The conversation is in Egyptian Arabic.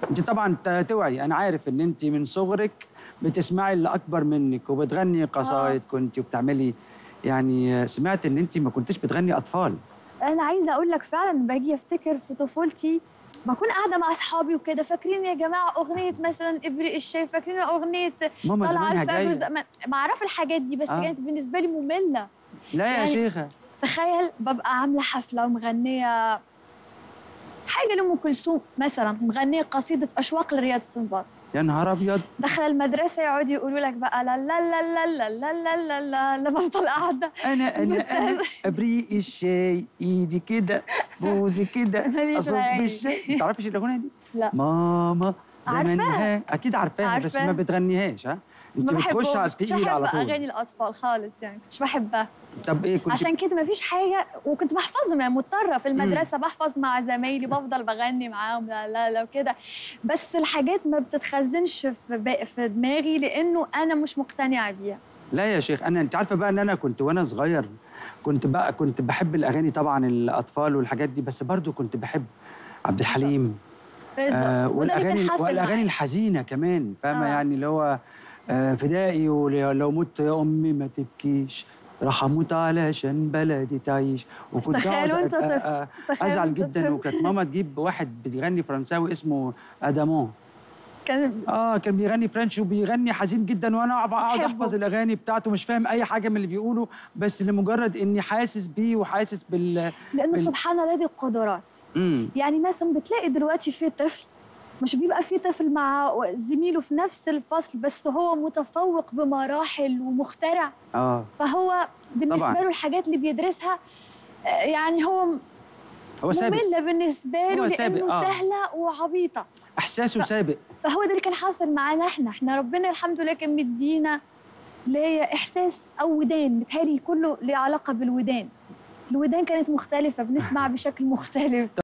انت طبعا ت- توعي انا عارف ان انت من صغرك بتسمعي اللي اكبر منك وبتغني قصايد كنت وبتعملي يعني سمعت ان انت ما كنتش بتغني اطفال انا عايزه اقول لك فعلا باجي افتكر في طفولتي بكون قاعده مع اصحابي وكده فاكرين يا جماعه اغنيه مثلا ابريق الشاي فاكرين اغنيه ماما طلع زمانها الفانوس جايه ما- بعرف الحاجات دي بس آه. كانت بالنسبه لي ممله لا يا يعني- شيخه تخيل ببقى عامله حفله ومغنيه حاجه لام كلثوم مثلا مغنيه قصيده اشواق لرياض السنباط يا نهار ابيض دخل المدرسه يقعدوا يقولوا لك بقى لا لا لا لا لا لا لا لا لا لا بفضل قاعده انا انا انا ابريق الشاي ايدي كده بوزي كده ماليش اصب رأي. الشاي ما تعرفيش الاغنيه دي لا ماما عارفاها. زمانها اكيد عارفاها بس عارفاها. ما بتغنيهاش ها انت ما بتخش على بحبهمش. كنتش التقيل على بحب طول اغاني الاطفال خالص يعني كنتش بحبها طب ايه كنت عشان كده ما فيش حاجه وكنت بحفظهم يعني مضطره في المدرسه بحفظ مع زمايلي بفضل بغني معاهم لا لا لا وكده بس الحاجات ما بتتخزنش في با- في دماغي لانه انا مش مقتنعه بيها لا يا شيخ انا انت عارفه بقى ان انا كنت وانا صغير كنت بقى كنت بحب الاغاني طبعا الاطفال والحاجات دي بس برضو كنت بحب عبد الحليم رزق آه وده اللي والاغاني بنحصل والاغاني معاه. الحزينه كمان فاهمه آه. يعني اللي هو آه فدائي ولو مت يا امي ما تبكيش راح اموت علشان بلدي تعيش وكنت تخيل أقعد وأنت أ- أ- طفل. أ- تخيل ازعل وأنت جدا طفل. وكانت ماما تجيب واحد بيغني فرنساوي اسمه ادامون كان اه كان بيغني فرنش وبيغني حزين جدا وانا اقعد أقعد بتحبه. احفظ الاغاني بتاعته مش فاهم اي حاجه من اللي بيقوله بس لمجرد اني حاسس بيه وحاسس بال لانه بال- سبحان الله دي القدرات امم يعني مثلا بتلاقي دلوقتي في طفل مش بيبقى في طفل مع زميله في نفس الفصل بس هو متفوق بمراحل ومخترع اه فهو بالنسبه طبعاً. له الحاجات اللي بيدرسها آه، يعني هو هو سابق ممله بالنسبه له هو سابق، لانه آه. سهله وعبيطه احساسه سابق فهو ده اللي كان حاصل معانا احنا احنا ربنا الحمد لله كان مدينا اللي هي احساس او ودان متهيألي كله ليه علاقه بالودان الودان كانت مختلفه بنسمع بشكل مختلف